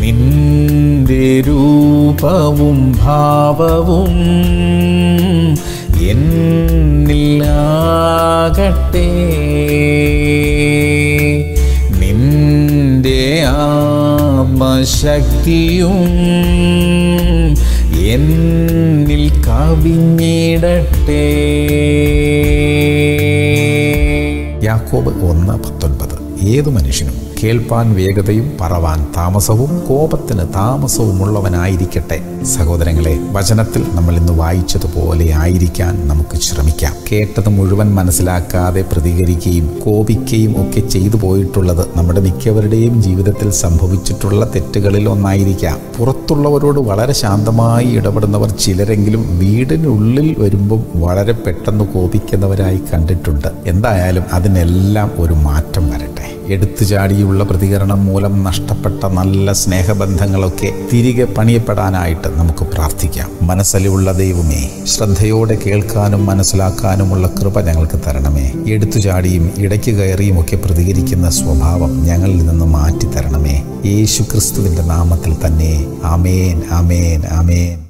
നിന്റെ രൂപവും ഭാവവും എന്നിലാകട്ടെ നിന്റെ ആത്മശക്തിയും എന്നിൽ കവിഞ്ഞിടട്ടെ യാക്കോബ് ഒന്ന് പത്തൊൻപത് ഏതു മനുഷ്യനും കേൾപ്പാൻ വേഗതയും പറവാൻ താമസവും കോപത്തിന് താമസവുമുള്ളവനായിരിക്കട്ടെ സഹോദരങ്ങളെ വചനത്തിൽ നമ്മൾ ഇന്ന് വായിച്ചതുപോലെ ആയിരിക്കാൻ നമുക്ക് ശ്രമിക്കാം കേട്ടത് മുഴുവൻ മനസ്സിലാക്കാതെ പ്രതികരിക്കുകയും കോപിക്കുകയും ഒക്കെ ചെയ്തു പോയിട്ടുള്ളത് നമ്മുടെ മിക്കവരുടെയും ജീവിതത്തിൽ സംഭവിച്ചിട്ടുള്ള തെറ്റുകളിൽ ഒന്നായിരിക്കാം പുറത്തുള്ളവരോട് വളരെ ശാന്തമായി ഇടപെടുന്നവർ ചിലരെങ്കിലും വീടിനുള്ളിൽ വരുമ്പം വളരെ പെട്ടെന്ന് കോപിക്കുന്നവരായി കണ്ടിട്ടുണ്ട് എന്തായാലും അതിനെല്ലാം ഒരു മാറ്റം വരട്ടെ എടുത്തുചാടിയുള്ള പ്രതികരണം മൂലം നഷ്ടപ്പെട്ട നല്ല സ്നേഹബന്ധങ്ങളൊക്കെ തിരികെ പണിയപ്പെടാനായിട്ട് നമുക്ക് പ്രാർത്ഥിക്കാം മനസ്സലിവുള്ള ദൈവമേ ശ്രദ്ധയോടെ കേൾക്കാനും മനസ്സിലാക്കാനുമുള്ള കൃപ ഞങ്ങൾക്ക് തരണമേ എടുത്തുചാടിയും ഇടയ്ക്ക് കയറിയും ഒക്കെ പ്രതികരിക്കുന്ന സ്വഭാവം ഞങ്ങളിൽ നിന്ന് മാറ്റി തരണമേ യേശു ക്രിസ്തുവിൻ്റെ നാമത്തിൽ തന്നെ ആമേൻ ആമേൻ ആമേൻ